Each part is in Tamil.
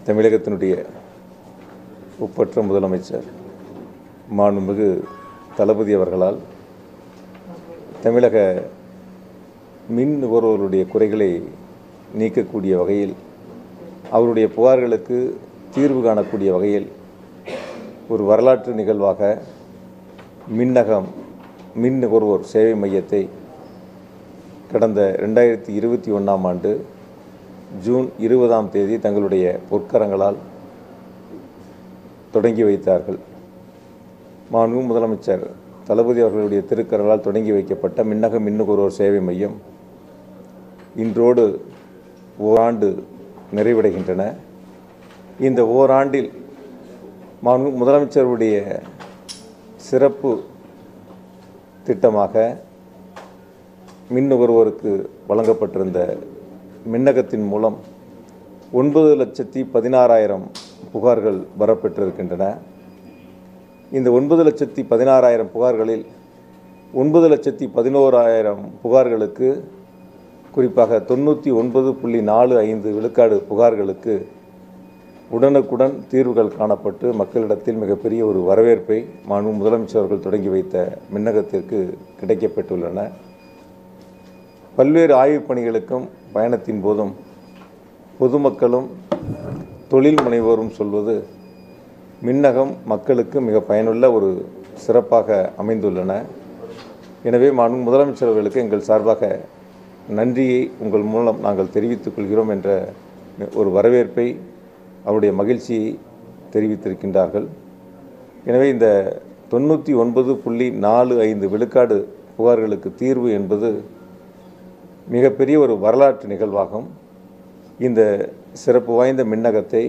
தமிழகத்தினுடைய ஒப்பற்ற முதலமைச்சர் மாண்புமிகு தளபதி அவர்களால் தமிழக மின் நுகர்வோருடைய குறைகளை நீக்கக்கூடிய வகையில் அவருடைய புகார்களுக்கு தீர்வு காணக்கூடிய வகையில் ஒரு வரலாற்று நிகழ்வாக மின்னகம் மின் நுகர்வோர் சேவை மையத்தை கடந்த ரெண்டாயிரத்தி இருபத்தி ஒன்றாம் ஆண்டு ஜூன் இருபதாம் தேதி தங்களுடைய பொற்கரங்களால் தொடங்கி வைத்தார்கள் மாண்பு முதலமைச்சர் தளபதி அவர்களுடைய திருக்கரங்களால் தொடங்கி வைக்கப்பட்ட மின்னக மின்னுகர்வோர் சேவை மையம் இன்றோடு ஓராண்டு நிறைவடைகின்றன இந்த ஓராண்டில் மாண்பு முதலமைச்சருடைய சிறப்பு திட்டமாக மின் நுகர்வோருக்கு வழங்கப்பட்டிருந்த மின்னகத்தின் மூலம் ஒன்பது லட்சத்தி பதினாறாயிரம் புகார்கள் வரப்பெற்றிருக்கின்றன இந்த ஒன்பது லட்சத்தி பதினாறாயிரம் புகார்களில் ஒன்பது லட்சத்தி பதினோராயிரம் புகார்களுக்கு குறிப்பாக தொண்ணூற்றி ஒன்பது புள்ளி நாலு ஐந்து விழுக்காடு புகார்களுக்கு உடனுக்குடன் தீர்வுகள் காணப்பட்டு மக்களிடத்தில் மிகப்பெரிய ஒரு வரவேற்பை மாண்பு முதலமைச்சர் அவர்கள் தொடங்கி வைத்த மின்னகத்திற்கு கிடைக்கப்பெற்றுள்ளன பல்வேறு ஆய்வுப் பணிகளுக்கும் பயணத்தின் போதும் பொதுமக்களும் தொழில் முனைவோரும் சொல்வது மின்னகம் மக்களுக்கு மிக பயனுள்ள ஒரு சிறப்பாக அமைந்துள்ளன எனவே மாண்பு முதலமைச்சர் அவர்களுக்கு எங்கள் சார்பாக நன்றியை உங்கள் மூலம் நாங்கள் தெரிவித்துக் கொள்கிறோம் என்ற ஒரு வரவேற்பை அவருடைய மகிழ்ச்சியை தெரிவித்திருக்கின்றார்கள் எனவே இந்த தொண்ணூற்றி ஒன்பது புள்ளி நாலு ஐந்து விழுக்காடு புகார்களுக்கு தீர்வு என்பது மிகப்பெரிய ஒரு வரலாற்று நிகழ்வாகும் இந்த சிறப்பு வாய்ந்த மின்னகத்தை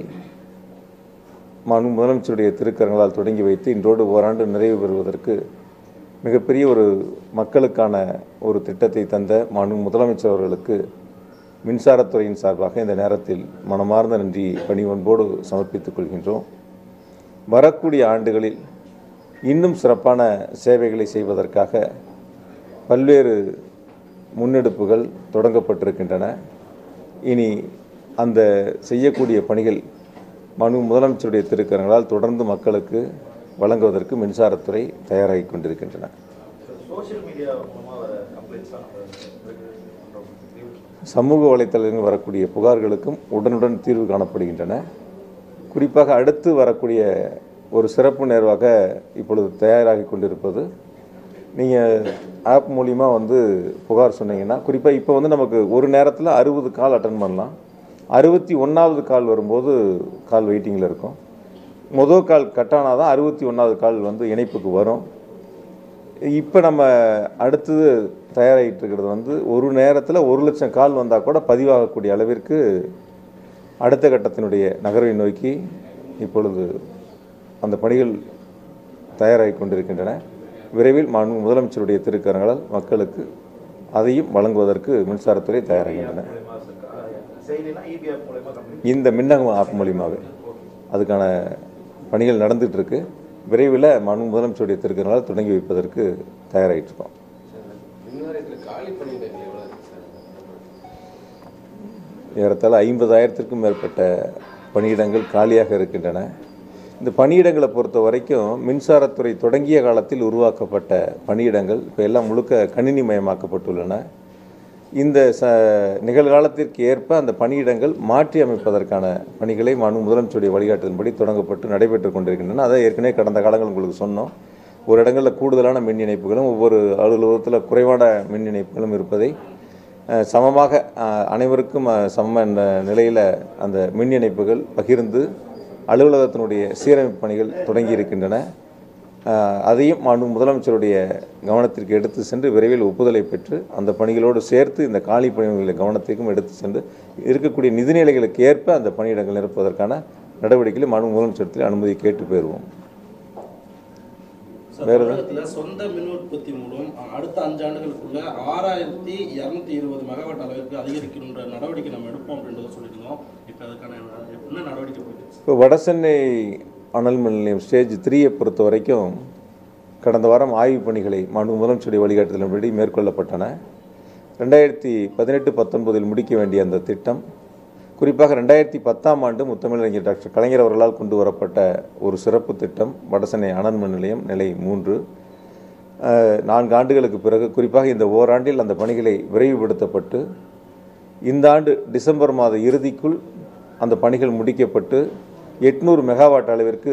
மாண்பு முதலமைச்சருடைய திருக்கரங்களால் தொடங்கி வைத்து இன்றோடு ஓராண்டு நிறைவு பெறுவதற்கு மிகப்பெரிய ஒரு மக்களுக்கான ஒரு திட்டத்தை தந்த மாண்பு முதலமைச்சர் அவர்களுக்கு மின்சாரத்துறையின் சார்பாக இந்த நேரத்தில் மனமார்ந்த நன்றி பணிவன்போடு சமர்ப்பித்துக் கொள்கின்றோம் வரக்கூடிய ஆண்டுகளில் இன்னும் சிறப்பான சேவைகளை செய்வதற்காக பல்வேறு முன்னெடுப்புகள் தொடங்கப்பட்டிருக்கின்றன இனி அந்த செய்யக்கூடிய பணிகள் மனு முதலமைச்சருடைய திருக்கரங்களால் தொடர்ந்து மக்களுக்கு வழங்குவதற்கு மின்சாரத்துறை தயாராகி கொண்டிருக்கின்றன சோஷியல் மீடியா மூலமாக வர கம்ப்ளைண்ட்ஸ் தான் சமூக வலைத்தளங்களில் வரக்கூடிய புகார்களுக்கும் உடனுடன் தீர்வு காணப்படுகின்றன குறிப்பாக அடுத்து வரக்கூடிய ஒரு சிறப்பு நேர்வாக இப்பொழுது தயாராகி கொண்டிருப்பது நீங்கள் ஆப் மூலிமா வந்து புகார் சொன்னீங்கன்னா குறிப்பாக இப்போ வந்து நமக்கு ஒரு நேரத்தில் அறுபது கால் அட்டன் பண்ணலாம் அறுபத்தி ஒன்றாவது கால் வரும்போது கால் வெயிட்டிங்கில் இருக்கும் முதல் கால் கட்டானால் தான் அறுபத்தி ஒன்றாவது கால் வந்து இணைப்புக்கு வரும் இப்போ நம்ம அடுத்தது தயாராகிட்டு இருக்கிறது வந்து ஒரு நேரத்தில் ஒரு லட்சம் கால் வந்தால் கூட பதிவாகக்கூடிய அளவிற்கு அடுத்த கட்டத்தினுடைய நகர்வை நோக்கி இப்பொழுது அந்த பணிகள் தயாராகி கொண்டிருக்கின்றன விரைவில் மாண்பு முதலமைச்சருடைய திருக்கரங்களால் மக்களுக்கு அதையும் வழங்குவதற்கு மின்சாரத்துறை தயாராகின்றன செயலினா இபிஆர் மூலயமா கம்ப்ளைண்ட் இந்த மின்னகம் ஆப் மூலியமாகவே அதுக்கான பணிகள் நடந்துட்டு இருக்கு விரைவில் மாண்பு முதலமைச்சருடைய திருக்கரங்களால் தொடங்கி வைப்பதற்கு தயாராகிட்டு இருக்கோம் மின்வாரியத்தில் காலி பணியிடங்கள் எவ்வளோ இருக்கு சார் ஏறத்தாழ ஐம்பதாயிரத்திற்கும் மேற்பட்ட பணியிடங்கள் காலியாக இருக்கின்றன இந்த பணியிடங்களை பொறுத்த வரைக்கும் மின்சாரத்துறை தொடங்கிய காலத்தில் உருவாக்கப்பட்ட பணியிடங்கள் இப்போ எல்லாம் முழுக்க கணினி மயமாக்கப்பட்டுள்ளன இந்த ச நிகழ்காலத்திற்கு ஏற்ப அந்த பணியிடங்கள் மாற்றி அமைப்பதற்கான பணிகளை மாண்பு முதலமைச்சருடைய வழிகாட்டுதன்படி தொடங்கப்பட்டு நடைபெற்று கொண்டிருக்கின்றன அதை ஏற்கனவே கடந்த காலங்கள் உங்களுக்கு சொன்னோம் ஒரு இடங்களில் கூடுதலான மின் இணைப்புகளும் ஒவ்வொரு அலுவலகத்தில் குறைவான மின் இணைப்புகளும் இருப்பதை அஹ், சமமாக அஹ், அனைவருக்கும் அஹ், சம என்ற நிலையில் அந்த மின் இணைப்புகள் பகிர்ந்து அலுவலகத்தினுடைய சீரமைப்பு பணிகள் தொடங்கி இருக்கின்றன அஹ், அதையும் மாண்பு முதலமைச்சருடைய கவனத்திற்கு எடுத்து சென்று விரைவில் ஒப்புதலை பெற்று அந்த பணிகளோடு சேர்த்து இந்த காலி பணிகளை கவனத்திற்கும் எடுத்து சென்று இருக்கக்கூடிய நிதிநிலைகளுக்கு ஏற்ப அந்த பணியிடங்கள் நிரப்புவதற்கான நடவடிக்கைகளை மாண்பு முதலமைச்சரத்தில் அனுமதி கேட்டு பெறுவோம் சார், வேற தமிழகத்துல சொந்த மின் உற்பத்தி மூலம் அடுத்த அஞ்சு ஆண்டுகளுக்குள்ள ஆறாயிரத்தி இரநூத்தி இருபது மெகாவாட் அளவிற்கு அதிகரிக்கின்ற நடவடிக்கை நம்ம எடுப்போம் அப்படின்றத சொல்லியிருந்தோம் இப்போ அதுக்கான என்ன நடவடிக்கை போயிட்டு இருக்கு? இப்போ வடசென்னை அனல் மின் நிலையம் ஸ்டேஜ் த்ரீயை பொறுத்த வரைக்கும் கடந்த வாரம் ஆய்வுப் பணிகளை மாண்பு முதலமைச்சருடைய வழிகாட்டுதலின்படி மேற்கொள்ளப்பட்டன ரெண்டாயிரத்தி பதினெட்டு பத்தொன்பதில் முடிக்க வேண்டிய அந்த திட்டம் குறிப்பாக ரெண்டாயிரத்தி பத்தாம் ஆண்டு முத்தமிழறிஞர் டாக்டர் கலைஞர் அவர்களால் கொண்டு வரப்பட்ட ஒரு சிறப்பு திட்டம் வடசென்னை அனல் மின் நிலையம் நிலை மூன்று அஹ், நான்கு ஆண்டுகளுக்கு பிறகு குறிப்பாக இந்த ஓராண்டில் அந்த பணிகளை விரைவுபடுத்தப்பட்டு இந்த ஆண்டு டிசம்பர் மாத இறுதிக்குள் அந்த பணிகள் முடிக்கப்பட்டு எட்நூறு மெகாவாட் அளவிற்கு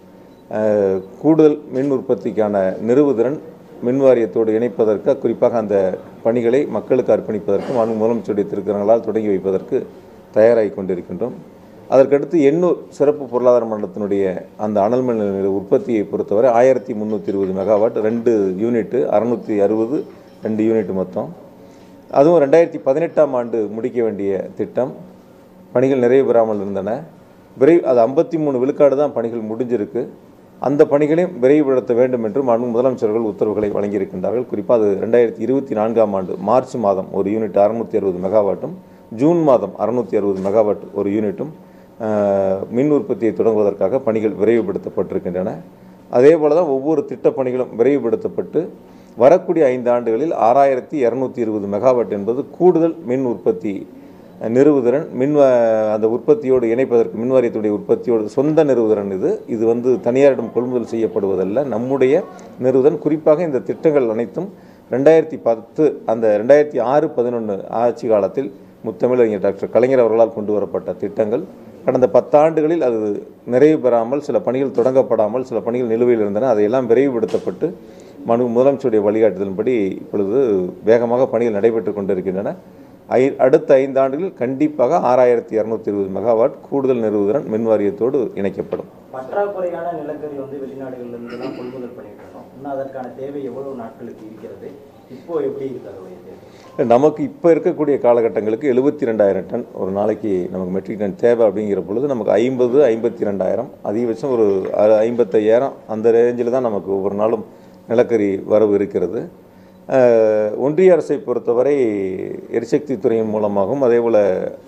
அஹ், கூடுதல் மின் உற்பத்திக்கான நிறுவுதிறன் மின் வாரியத்தோடு இணைப்பதற்கு குறிப்பாக அந்த பணிகளை மக்களுக்கு அர்ப்பணிப்பதற்கு மாண்பு முதலமைச்சருடைய திருக்கரங்களால் தொடங்கி வைப்பதற்கு தயாராகி கொண்டிருக்கின்றோம் அதற்கடுத்து எண்ணூர் சிறப்பு பொருளாதார மண்டலத்தினுடைய அந்த அனல் மின் நிலைய உற்பத்தியை பொறுத்தவரை ஆயிரத்தி முந்நூற்றி இருபது மெகாவாட் ரெண்டு யூனிட்டு அறுநூற்றி அறுபது ரெண்டு யூனிட் மொத்தம் அதுவும் ரெண்டாயிரத்தி பதினெட்டாம் ஆண்டு முடிக்க வேண்டிய திட்டம் பணிகள் நிறைவு பெறாமல் இருந்தன விரைவு அது ஐம்பத்தி மூணு விழுக்காடு தான் பணிகள் முடிஞ்சிருக்கு அந்த பணிகளையும் விரைவுபடுத்த வேண்டும் என்று மாண்பு முதலமைச்சர்கள் உத்தரவுகளை வழங்கியிருக்கின்றார்கள் குறிப்பாக அது ரெண்டாயிரத்தி இருபத்தி நான்காம் ஆண்டு மார்ச் மாதம் ஒரு யூனிட் அறுநூற்றி அறுபது மெகாவாட்டும் ஜூன் மாதம் அறுநூற்றி அறுபது மெகாவாட் ஒரு யூனிட்டும் அஹ், மின் உற்பத்தியை தொடங்குவதற்காக பணிகள் விரைவுபடுத்தப்பட்டிருக்கின்றன அதே போல தான் ஒவ்வொரு திட்டப் பணிகளும் விரைவுபடுத்தப்பட்டு வரக்கூடிய ஐந்து ஆண்டுகளில் ஆறாயிரத்தி இரநூத்தி இருபது மெகாவாட் என்பது கூடுதல் மின் உற்பத்தி அஹ், நிறுவுதிறன் மின் வ- அந்த உற்பத்தியோடு இணைப்பதற்கு மின் வாரியத்துடைய உற்பத்தியோடு சொந்த நிறுவுதிறன் இது இது வந்து தனியாரிடம் கொள்முதல் செய்யப்படுவதல்ல நம்முடைய நிறுவுதல் குறிப்பாக இந்த திட்டங்கள் அனைத்தும் ரெண்டாயிரத்தி பத்து அந்த ரெண்டாயிரத்தி ஆறு பதினொன்று ஆட்சி காலத்தில் முத்தமிழறிஞர் டாக்டர் கலைஞர் அவர்களால் கொண்டு வரப்பட்ட திட்டங்கள் கடந்த பத்தாண்டுகளில் அது நிறைவு பெறாமல் சில பணிகள் தொடங்கப்படாமல் சில பணிகள் நிலுவையில் இருந்தன அதையெல்லாம் விரைவுபடுத்தப்பட்டு மனு முதலமைச்சருடைய வழிகாட்டுதலின்படி இப்பொழுது வேகமாக பணிகள் நடைபெற்று கொண்டிருக்கின்றன ஐ அடுத்த ஐந்து ஆண்டுகளில் கண்டிப்பாக ஆறாயிரத்தி இரநூத்தி இருபது மெகாவாட் கூடுதல் நிறுவுதிறன் மின் வாரியத்தோடு இணைக்கப்படும் பற்றாக்குறையான நிலக்கரி வந்து வெளிநாடுகள்ல இருந்து தான் கொள்முதல் பண்ணிட்டு இருக்கோம் இன்னும் அதற்கான தேவை எவ்வளவு நாட்களுக்கு இருக்கிறது இப்போ எப்படி இருக்கு அதோடைய தேவை நமக்கு இப்போ இருக்கக்கூடிய காலகட்டங்களுக்கு எழுபத்தி ரெண்டாயிரம் டன் ஒரு நாளைக்கு நமக்கு மெட்ரிக் டன் தேவை அப்படிங்கிற பொழுது நமக்கு ஐம்பது ஐம்பத்தி ரெண்டாயிரம் அதிகபட்சம் ஒரு அ- ஐம்பத்தையாயிரம் அந்த ரேஞ்சில் தான் நமக்கு ஒவ்வொரு நாளும் நிலக்கரி வரவு இருக்கிறது அஹ், ஒன்றிய அரசை பொறுத்தவரை எரிசக்தி துறையின் மூலமாகவும் அதே போல்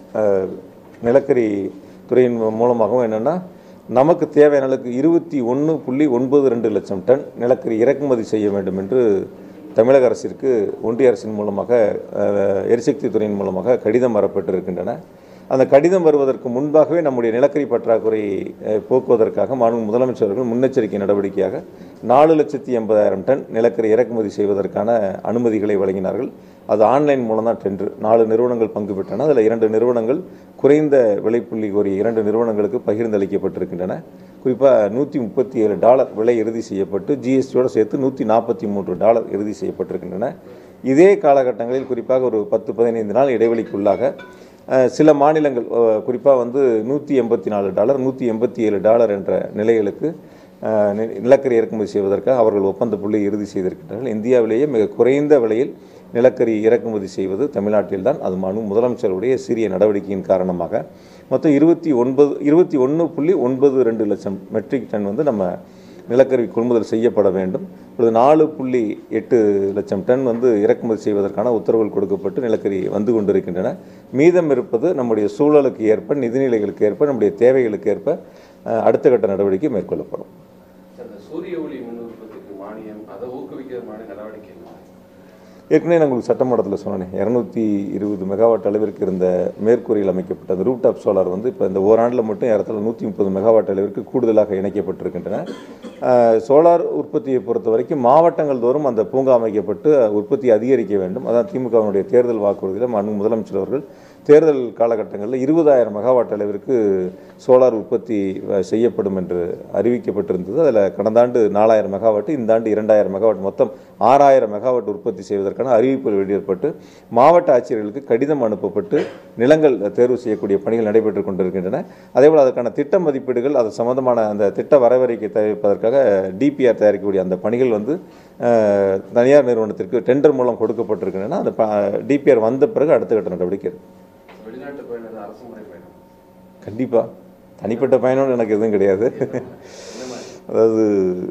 நிலக்கரி துறையின் மூலமாகவும் என்னென்னா நமக்கு தேவையான அளவுக்கு இருபத்தி ஒன்று புள்ளி ஒன்பது ரெண்டு லட்சம் டன் நிலக்கரி இறக்குமதி செய்ய வேண்டும் என்று தமிழக அரசிற்கு ஒன்றிய அரசின் மூலமாக அஹ், எரிசக்தி துறையின் மூலமாக கடிதம் வரப்பட்டிருக்கின்றன அந்த கடிதம் வருவதற்கு முன்பாகவே நம்முடைய நிலக்கரி பற்றாக்குறை அஹ், போக்குவதற்காக மாண்பு முதலமைச்சர்கள் முன்னெச்சரிக்கை நடவடிக்கையாக நாலு லட்சத்தி எண்பதாயிரம் டன் நிலக்கரி இறக்குமதி செய்வதற்கான அனுமதிகளை வழங்கினார்கள் அது ஆன்லைன் மூலம் தான் டெண்டர் நாலு நிறுவனங்கள் பங்கு பெற்றன அதில் இரண்டு நிறுவனங்கள் குறைந்த விலைப்புள்ளி கோரிய இரண்டு நிறுவனங்களுக்கு பகிர்ந்தளிக்கப்பட்டிருக்கின்றன குறிப்பாக நூற்றி முப்பத்தி ஏழு டாலர் விலை இறுதி செய்யப்பட்டு ஜிஎஸ்டியோடு சேர்த்து நூற்றி நாற்பத்தி மூன்று டாலர் இறுதி செய்யப்பட்டிருக்கின்றன இதே காலகட்டங்களில் குறிப்பாக ஒரு பத்து பதினைந்து நாள் இடைவெளிக்குள்ளாக அஹ், சில மாநிலங்கள் குறிப்பாக வந்து நூற்றி எண்பத்தி நாலு டாலர் நூற்றி எண்பத்தி ஏழு டாலர் என்ற நிலைகளுக்கு அஹ், நி- நிலக்கரி இறக்குமதி செய்வதற்காக அவர்கள் ஒப்பந்த புள்ளி இறுதி செய்திருக்கின்றார்கள் இந்தியாவிலேயே மிக குறைந்த விலையில் நிலக்கரி இறக்குமதி செய்வது தமிழ்நாட்டில்தான் அது மனு முதலமைச்சருடைய சிறிய நடவடிக்கையின் காரணமாக மொத்தம் இருபத்தி ஒன்பது இருபத்தி ஒன்று புள்ளி ஒன்பது ரெண்டு லட்சம் மெட்ரிக் டன் வந்து நம்ம நிலக்கரி கொள்முதல் செய்யப்பட வேண்டும் இப்பொழுது நாலு புள்ளி எட்டு லட்சம் டன் வந்து இறக்குமதி செய்வதற்கான உத்தரவுகள் கொடுக்கப்பட்டு நிலக்கரி வந்து கொண்டிருக்கின்றன மீதம் இருப்பது நம்முடைய சூழலுக்கு ஏற்ப நிதிநிலைகளுக்கு ஏற்ப நம்முடைய தேவைகளுக்கு ஏற்ப அஹ், அடுத்த கட்ட நடவடிக்கை மேற்கொள்ளப்படும் சார் இந்த சூரிய ஒளி மின் உற்பத்திக்கு மானியம் அதை ஊக்குவிக்கிறதுமான நடவடிக்கை என்ன ஏற்கனவே நான் உங்களுக்கு சட்டமன்றத்தில் சொன்னேன் இரநூத்தி இருபது மெகாவாட் அளவிற்கு இருந்த மேற்கூரையில் அமைக்கப்பட்ட அந்த ரூப் டாப் சோலார் வந்து இப்போ இந்த ஓராண்டில் மட்டும் ஏறத்தாழ நூற்றி முப்பது மெகாவாட் அளவிற்கு கூடுதலாக இணைக்கப்பட்டிருக்கின்றன அஹ், சோலார் உற்பத்தியை பொறுத்த வரைக்கும் மாவட்டங்கள் தோறும் அந்த பூங்கா அமைக்கப்பட்டு உற்பத்தி அதிகரிக்க வேண்டும் அதான் திமுகவினுடைய தேர்தல் வாக்குறுதியில் மாண்பு முதலமைச்சர் அவர்கள் தேர்தல் காலகட்டங்களில் இருபதாயிரம் மெகாவாட் அளவிற்கு சோலார் உற்பத்தி அஹ், செய்யப்படும் என்று அறிவிக்கப்பட்டிருந்தது அதில் கடந்த ஆண்டு நாலாயிரம் மெகாவாட் இந்த ஆண்டு இரண்டாயிரம் மெகாவாட் மொத்தம் ஆறாயிரம் மெகாவாட் உற்பத்தி செய்வதற்கான அறிவிப்புகள் வெளியிடப்பட்டு மாவட்ட ஆட்சியர்களுக்கு கடிதம் அனுப்பப்பட்டு நிலங்கள் தேர்வு செய்யக்கூடிய பணிகள் நடைபெற்று கொண்டிருக்கின்றன அதேபோல் அதற்கான திட்ட மதிப்பீடுகள் அது சம்பந்தமான அந்த திட்ட வரைவறிக்கை தயாரிப்பதற்காக டிபிஆர் தயாரிக்கக்கூடிய அந்த பணிகள் வந்து அஹ், தனியார் நிறுவனத்திற்கு டெண்டர் மூலம் கொடுக்கப்பட்டிருக்கின்றன அந்த டிபிஆர் வந்த பிறகு அடுத்த கட்ட நடவடிக்கை இருக்கும் வெளிநாட்டு பயணம் அது அரசு முறை பயணம் கண்டிப்பாக தனிப்பட்ட பயணம்னு எனக்கு எதுவும் கிடையாது என்ன மாதிரி அதாவது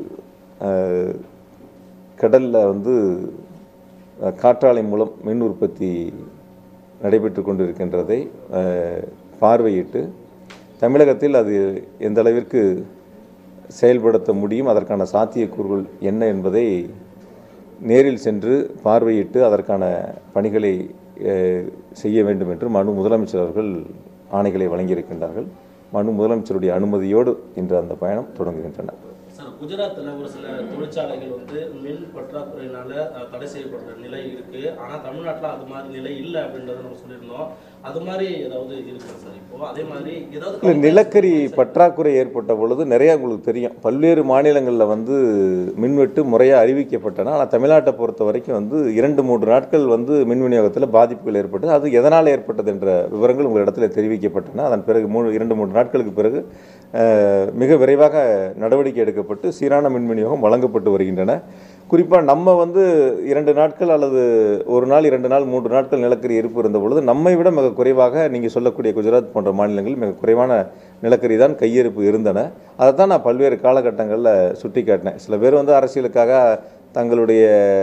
கடலில் வந்து அஹ், காற்றாலை மூலம் மின் உற்பத்தி நடைபெற்று கொண்டிருக்கின்றதை அஹ், பார்வையிட்டு தமிழகத்தில் அது எந்த அளவிற்கு செயல்படுத்த முடியும் அதற்கான சாத்தியக்கூறுகள் என்ன என்பதை நேரில் சென்று பார்வையிட்டு அதற்கான பணிகளை அஹ், செய்ய வேண்டும் என்று மனு முதலமைச்சர் அவர்கள் ஆணைகளை வழங்கியிருக்கின்றார்கள் மனு முதலமைச்சருடைய அனுமதியோடு இன்று அந்த பயணம் தொடங்குகின்றன சார் குஜராத்தில் ஒரு சில தொழிற்சாலைகள் வந்து மின் பற்றாக்குறையினால அஹ், தடை செய்யப்படுற நிலை இருக்கு ஆனா தமிழ்நாட்டில் அது மாதிரி நிலை இல்லை அப்படின்றத நம்ம சொல்லியிருந்தோம் அது மாதிரி ஏதாவது இருக்கா சார் இப்போ அதே மாதிரி இல்லை ஏதாவது நிலக்கரி பற்றாக்குறை ஏற்பட்ட பொழுது நிறையா உங்களுக்கு தெரியும் பல்வேறு மாநிலங்களில் வந்து மின்வெட்டு முறையாக அறிவிக்கப்பட்டன ஆனால் தமிழ்நாட்டை பொறுத்த வரைக்கும் வந்து இரண்டு மூன்று நாட்கள் வந்து மின் விநியோகத்தில் பாதிப்புகள் ஏற்பட்டது அது எதனால் ஏற்பட்டது என்ற விவரங்கள் உங்கள் இடத்துல தெரிவிக்கப்பட்டன அதன் பிறகு மூணு இரண்டு மூன்று நாட்களுக்கு பிறகு அஹ், மிக விரைவாக நடவடிக்கை எடுக்கப்பட்டு சீரான மின் விநியோகம் வழங்கப்பட்டு வருகின்றன குறிப்பாக நம்ம வந்து இரண்டு நாட்கள் அல்லது ஒரு நாள் இரண்டு நாள் மூன்று நாட்கள் நிலக்கரி இருப்பு இருந்த பொழுது நம்மை விட மிக குறைவாக நீங்கள் சொல்லக்கூடிய குஜராத் போன்ற மாநிலங்களில் மிக குறைவான நிலக்கரி தான் கையிருப்பு இருந்தன அதை தான் நான் பல்வேறு காலகட்டங்களில் சுட்டி காட்டினேன் சில பேர் வந்து அரசியலுக்காக தங்களுடைய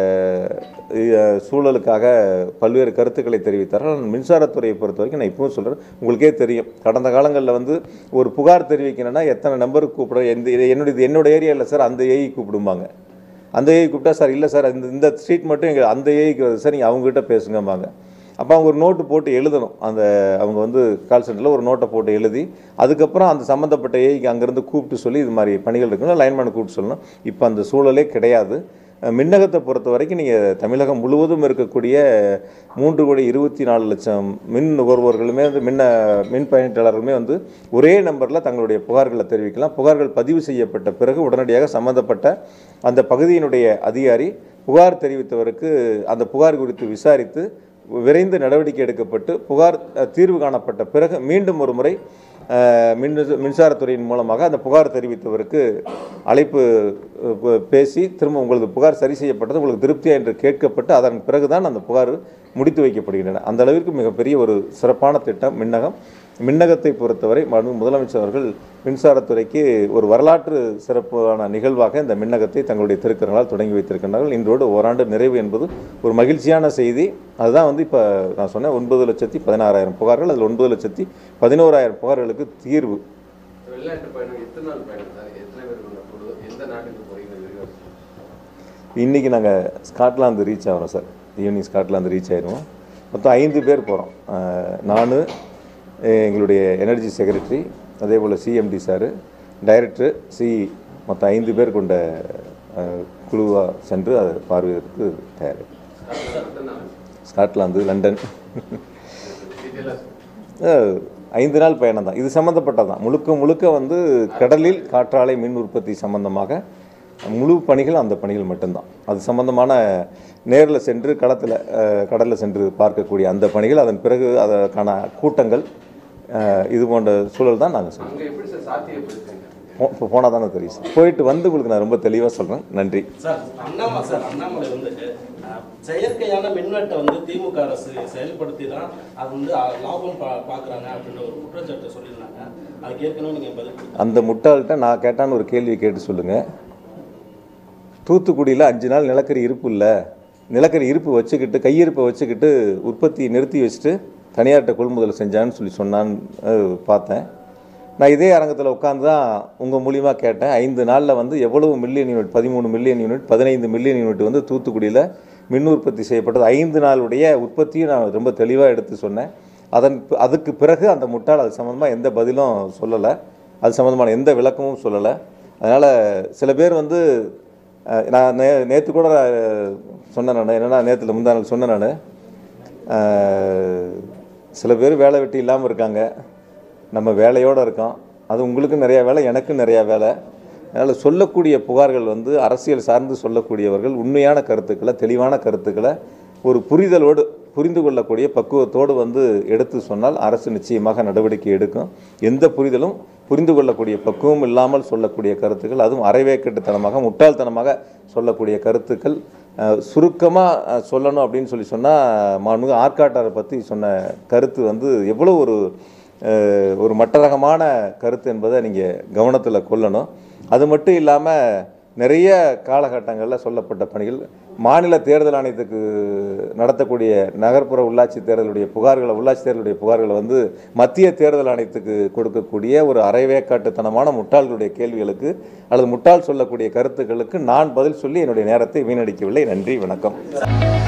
அஹ், சூழலுக்காக பல்வேறு கருத்துக்களை தெரிவித்தார்கள் ஆனால் மின்சாரத்துறையை பொறுத்த வரைக்கும் நான் இப்பவும் சொல்கிறேன் உங்களுக்கே தெரியும் கடந்த காலங்களில் வந்து ஒரு புகார் தெரிவிக்கணும்னா எத்தனை நம்பருக்கு கூப்பிட எந்த இது என்னுடைய இது என்னோட ஏரியா இல்லை சார் அந்த ஏஐ கூப்பிடுவாங்க அந்த ஏஐ கூப்பிட்டா சார் இல்லை சார் இந்த இந்த ஸ்ட்ரீட் மட்டும் எங்கள் அந்த ஏஐக்கு வருது சார் நீங்கள் அவங்ககிட்ட பேசுங்கம்பாங்க அப்போ அவங்க ஒரு நோட்டு போட்டு எழுதணும் அந்த அவங்க வந்து கால் சென்டரில் ஒரு நோட்டை போட்டு எழுதி அதுக்கப்புறம் அந்த சம்மந்தப்பட்ட ஏஐக்கு அங்கேருந்து கூப்பிட்டு சொல்லி இது மாதிரி பணிகள் இருக்குன்னு லைன்மேனை கூப்பிட்டு சொல்லணும் இப்போ அந்த சூழலே கிடையாது அஹ் மின்னகத்தை பொறுத்த வரைக்கும் நீங்கள் தமிழகம் முழுவதும் இருக்கக்கூடிய மூன்று கோடி இருபத்தி நாலு லட்சம் மின் நுகர்வோர்களுமே வந்து மின்ன மின் பயணிட்டாளர்களுமே வந்து ஒரே நம்பரில் தங்களுடைய புகார்களை தெரிவிக்கலாம் புகார்கள் பதிவு செய்யப்பட்ட பிறகு உடனடியாக சம்பந்தப்பட்ட அந்த பகுதியினுடைய அதிகாரி புகார் தெரிவித்தவருக்கு அந்த புகார் குறித்து விசாரித்து விரைந்து நடவடிக்கை எடுக்கப்பட்டு புகார் அஹ், தீர்வு காணப்பட்ட பிறகு மீண்டும் ஒரு முறை அஹ், மின் மின்சாரத்துறையின் மூலமாக அந்த புகார் தெரிவித்தவருக்கு அழைப்பு அஹ், ப- பேசி திரும்ப உங்களது புகார் சரி செய்யப்பட்டது உங்களுக்கு திருப்தியா என்று கேட்கப்பட்டு அதன் பிறகுதான் அந்த புகார் முடித்து வைக்கப்படுகின்றன அந்த அளவிற்கு மிகப்பெரிய ஒரு சிறப்பான திட்டம் மின்னகம் மின்னகத்தை பொறுத்தவரை மனு முதலமைச்சர் அவர்கள் மின்சாரத்துறைக்கு ஒரு வரலாற்று சிறப்பான நிகழ்வாக இந்த மின்னகத்தை தங்களுடைய திருக்கரங்களால் தொடங்கி வைத்திருக்கின்றார்கள் இன்றோடு ஓராண்டு நிறைவு என்பது ஒரு மகிழ்ச்சியான செய்தி அதுதான் வந்து இப்போ நான் சொன்னேன் ஒன்பது லட்சத்தி பதினாறாயிரம் புகார்கள் அதில் ஒன்பது லட்சத்தி பதினோராயிரம் புகார்களுக்கு தீர்வு வெளிநாட்டு பயணம் எத்தனை நாள் பயணம் சார் எத்தனை பேர் கொண்ட குழு எந்த நாட்டுக்கு போறீங்க விரிவாக இன்றைக்கி நாங்கள் ஸ்காட்லாந்து ரீச் ஆகிறோம் சார் ஈவினிங் ஸ்காட்லாந்து ரீச் ஆயிடுவோம் மொத்தம் ஐந்து பேர் போகிறோம் நான் எங்களுடைய எனர்ஜி செக்ரட்டரி அதே போல் சிஎம்டி சார் டைரக்டர் சி மொத்தம் ஐந்து பேர் கொண்ட குழுவாக சென்று அதை பார்வையிற்கு தயார் ஸ்காட்லாந்து லண்டன் அஹ், ஐந்து நாள் பயணம் தான் இது சம்மந்தப்பட்டது தான் முழுக்க முழுக்க வந்து கடலில் காற்றாலை மின் உற்பத்தி சம்பந்தமாக முழு பணிகள் அந்த பணிகள் மட்டும்தான் அது சம்பந்தமான நேரில் சென்று களத்தில் கடலில் சென்று பார்க்கக்கூடிய அந்த பணிகள் அதன் பிறகு அதற்கான கூட்டங்கள் அஹ், இது போன்ற சூழல் தான் நாங்கள் சொல்லுவோம் அங்க எப்படி சார் சாத்தியப்படுத்துறீங்க இப்போ போனால் தானே தெரியும் சார் போயிட்டு வந்து உங்களுக்கு நான் ரொம்ப தெளிவாக சொல்கிறேன் நன்றி சார் அண்ணாமலை சார் அண்ணாமலை வந்து அஹ், செயற்கையான மின்வெட்டை வந்து திமுக அரசு செயல்படுத்தி தான் அது வந்து அஹ், லாபம் பா பார்க்குறாங்க அப்படின்ற ஒரு குற்றச்சாட்டை சொல்லியிருந்தாங்க அதுக்கு ஏற்கனவே நீங்கள் பதில் கொடுத்தீங்க. அந்த முட்டாள்கிட்ட நான் கேட்டான்னு ஒரு கேள்வி கேட்டு சொல்லுங்கள் தூத்துக்குடியில் அஞ்சு நாள் நிலக்கரி இருப்பு இல்லை நிலக்கரி இருப்பு வச்சுக்கிட்டு கையிருப்பை வச்சுக்கிட்டு உற்பத்தி நிறுத்தி வச்சுட்டு தனியார்கிட்ட கொள்முதல் செஞ்சான்னு சொல்லி சொன்னான்னு அஹ், பார்த்தேன் நான் இதே அரங்கத்தில் உட்காந்து தான் உங்கள் மூலியமாக கேட்டேன் ஐந்து நாளில் வந்து எவ்வளவு மில்லியன் யூனிட் பதிமூணு மில்லியன் யூனிட் பதினைந்து மில்லியன் யூனிட் வந்து தூத்துக்குடியில் மின் உற்பத்தி செய்யப்பட்டது ஐந்து நாளுடைய உற்பத்தியும் நான் ரொம்ப தெளிவாக எடுத்து சொன்னேன் அதன் பி- அதுக்கு பிறகு அந்த முட்டாள் அது சம்மந்தமாக எந்த பதிலும் சொல்லலை அது சம்மந்தமான எந்த விளக்கமும் சொல்லலை அதனால் சில பேர் வந்து அஹ், நான் நே நேற்று கூட அஹ், சொன்னேன் நான் என்னென்னா நேற்றுல முந்தா நாள் சொன்னேன் நான் சில பேர் வேலை வெட்டி இல்லாமல் இருக்காங்க நம்ம வேலையோடு இருக்கோம் அது உங்களுக்கும் நிறையா வேலை எனக்கும் நிறையா வேலை அதனால் சொல்லக்கூடிய புகார்கள் வந்து அரசியல் சார்ந்து சொல்லக்கூடியவர்கள் உண்மையான கருத்துக்களை தெளிவான கருத்துக்களை ஒரு புரிதலோடு புரிந்து கொள்ளக்கூடிய பக்குவத்தோடு வந்து எடுத்து சொன்னால் அரசு நிச்சயமாக நடவடிக்கை எடுக்கும் எந்த புரிதலும் புரிந்து கொள்ளக்கூடிய பக்குவம் இல்லாமல் சொல்லக்கூடிய கருத்துக்கள் அதுவும் அரைவேக்கட்டுத்தனமாக முட்டாள்தனமாக சொல்லக்கூடிய கருத்துக்கள் சுருக்கமாக சொல்லணும் அப்படின்னு சொல்லி சொன்னால் மாண்புமிகு ஆற்காட்டாரை பற்றி சொன்ன கருத்து வந்து எவ்வளோ ஒரு அஹ், ஒரு மட்டரகமான கருத்து என்பதை நீங்கள் கவனத்தில் கொள்ளணும் அது மட்டும் இல்லாமல் நிறைய காலகட்டங்களில் சொல்லப்பட்ட பணிகள் மாநில தேர்தல் ஆணையத்துக்கு நடத்தக்கூடிய நகர்ப்புற உள்ளாட்சி தேர்தலுடைய புகார்களை உள்ளாட்சி தேர்தலுடைய புகார்களை வந்து மத்திய தேர்தல் ஆணையத்துக்கு கொடுக்கக்கூடிய ஒரு அரைவேக்காட்டுத்தனமான முட்டாள்களுடைய கேள்விகளுக்கு அல்லது முட்டாள் சொல்லக்கூடிய கருத்துக்களுக்கு நான் பதில் சொல்லி என்னுடைய நேரத்தை வீணடிக்கவில்லை நன்றி வணக்கம்